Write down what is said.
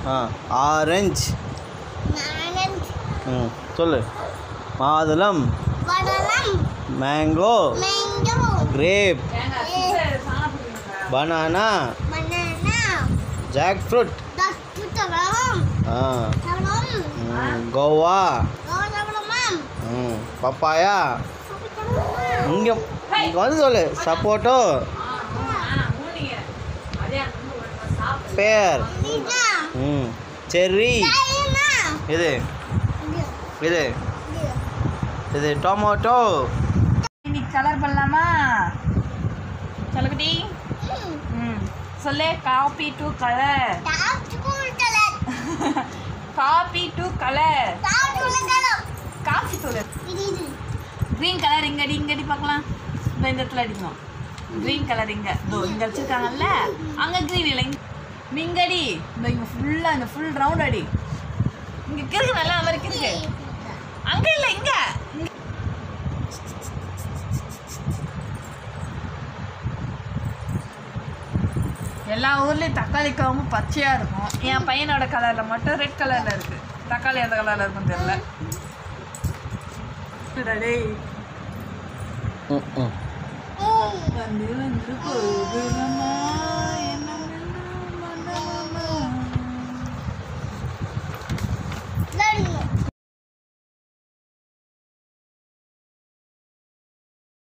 ஆ orange நாரஞ்சு ம் சொல்லு மாதுளம் படலம் mango mango grape banana banana jackfruit தட்டுத்தவளம் ஆ தவளம் ம், கோவா ரோதவளமம் ம் பப்பாயா இங்கே இங்கே வந்து சொல்லு சப்போட்டோ பேர் இதா ம் செர்ரி தைனா இது இது இது டொமேட்டோ இன்னைக்கு கலர் பண்ணலாமா சொல்லுக்குட்டி ம் சொல்லு coffee to colour top school colour coffee to colour top school colour coffee தூள் இது இது க்ரீன் கலர் இங்கடி இங்கடி பார்க்கலாம் இந்த இந்த இடத்துல அடிக்கணும் க்ரீன் கலர் இங்க இதோ இங்க வச்சிருக்காங்கல்ல அங்க க்ரீன் இல்லை இங்க இங்கடி இந்த இங்க ஃபுல்லா இந்த ஃபுல் ரவுண்ட் அடி இங்க கிறுக்கு நல்லா அந்த மாதிரி கிறுக்கு அங்க இல்ல இங்க இங்க. எல்லா ஊர்லயும் தக்காளி காவும் பச்சையா இருக்கும் என் பையனோட கலர்ல மட்டும் ரெட் கலர்ல இருக்கு தக்காளி எந்த கலர்ல இருக்கும் தெரியல டேய் ம் ம் வந்து வந்து போகுது நம்ம